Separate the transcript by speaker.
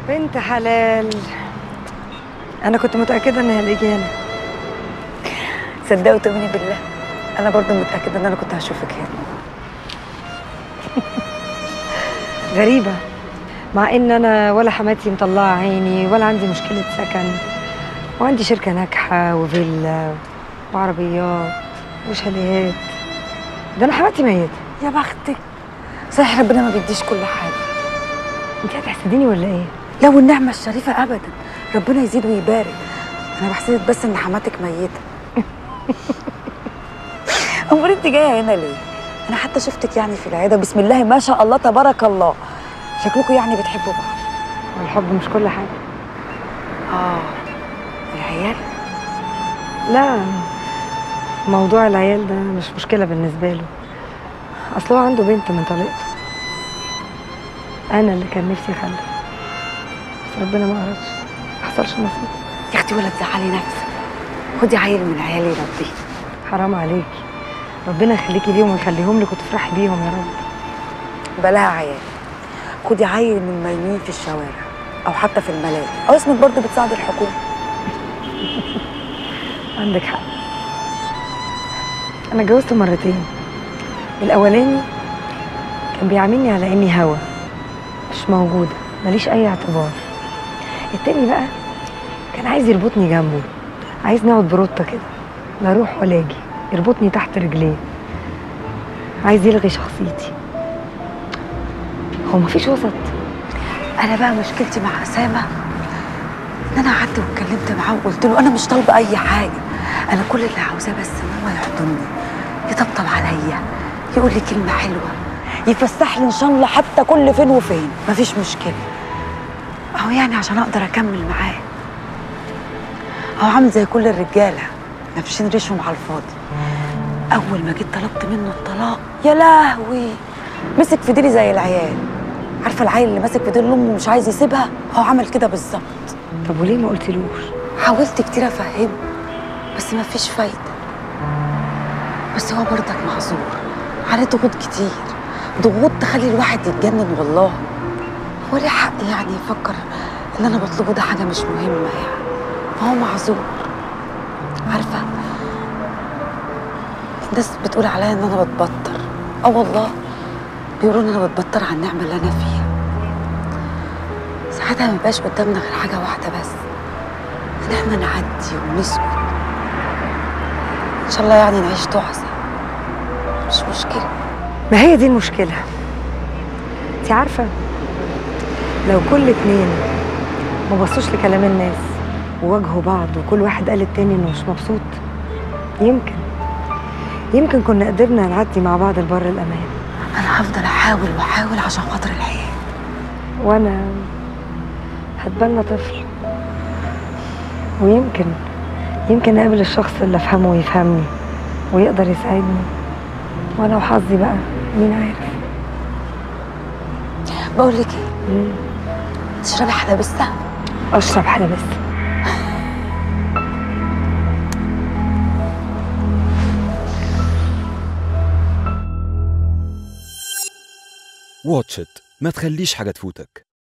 Speaker 1: بنت حلال انا كنت متاكده انها هتيجي هنا
Speaker 2: صدقوا وتؤمني بالله انا برضو متاكده ان انا كنت هشوفك هنا
Speaker 1: غريبه مع ان انا ولا حماتي مطلعه عيني ولا عندي مشكله سكن وعندي شركه ناجحه وفيلا وعربيات وشاليهات ده انا حماتي ميته
Speaker 2: يا بختك صحيح ربنا ما بيديش كل حاجه
Speaker 1: انت هتحسديني ولا ايه
Speaker 2: لا والنعمه الشريفه ابدا ربنا يزيد ويبارك انا بحسدك بس ان حماتك ميته امال انت جايه هنا ليه انا حتى شفتك يعني في العياده بسم الله ما شاء الله تبارك الله شكلكم يعني بتحبوا بعض
Speaker 1: والحب مش كل حاجه
Speaker 2: اه العيال
Speaker 1: لا موضوع العيال ده مش مشكله بالنسبه له اصل هو عنده بنت من طليقته انا اللي كان نفسي اخلف بس ربنا ما اردش ما حصلش نصيب
Speaker 2: يا اختي ولا تزعلي نفسك خدي عيل من عيالي ربي
Speaker 1: حرام عليكي ربنا يخليكي ليهم ويخليهم لك وتفرحي بيهم يا رب
Speaker 2: بلاها عيال خدي عيل من مرميين في الشوارع او حتى في الملاهي او اسمك برضه بتساعد الحكومه
Speaker 1: عندك حق انا اتجوزت مرتين الاولاني كان بيعاملني على اني هوا مش موجوده ماليش اي اعتبار التاني بقى كان عايز يربطني جنبه عايز نقعد بروطه كده لا اروح ولا اجي يربطني تحت رجليه عايز يلغي شخصيتي هو مفيش وسط
Speaker 2: انا بقى مشكلتي مع اسامه ان انا قعدت واتكلمت معاه وقلت له انا مش طالبه اي حاجه انا كل اللي عاوزاه بس ان هو يحضني يطبطب عليا يقول لي كلمه حلوه يفسح لي ان شاء الله حتى كل فين وفين مفيش مشكله اهو يعني عشان اقدر اكمل معاه هو عامل زي كل الرجاله نافشين ريشهم على الفاضي اول ما جيت طلبت منه الطلاق يا لهوي مسك في ديلي زي العيال عارفه العيل اللي ماسك في ديل امه ومش عايز يسيبها هو عمل كده بالظبط
Speaker 1: طب وليه ما قلتلوش
Speaker 2: حاولت كتير افهمه بس ما فيش فايده بس هو برضك معذور عليه ضغوط كتير ضغوط تخلي الواحد يتجنن والله هو ليه حق يعني يفكر اللي انا بطلبه ده حاجه مش مهمه يعني ما هو معذور عارفه الناس بتقول عليا ان انا بتبطر اه والله بيقولوا ان انا بتبطر على النعمه اللي انا فيها ساعتها ما بيبقاش قدامنا غير حاجه واحده بس ان احنا نعدي ونسكت ان شاء الله يعني نعيش تعزة مش مشكله
Speaker 1: ما هي دي المشكلة انت عارفة لو كل اتنين ما بصوش لكلام الناس وواجهوا بعض وكل واحد قال التاني انه مش مبسوط يمكن يمكن كنا قدرنا نعدي مع بعض البر الامان
Speaker 2: انا هفضل احاول واحاول عشان خاطر العيال
Speaker 1: وانا هتبنى طفل ويمكن يمكن اقابل الشخص اللي افهمه ويفهمني ويقدر يساعدني وانا وحظي بقى مين عارف
Speaker 2: بقول لك ايه
Speaker 1: مم.
Speaker 2: تشربي حلبسه
Speaker 1: اشرب حاجه بس
Speaker 3: واتش إت ما تخليش حاجة تفوتك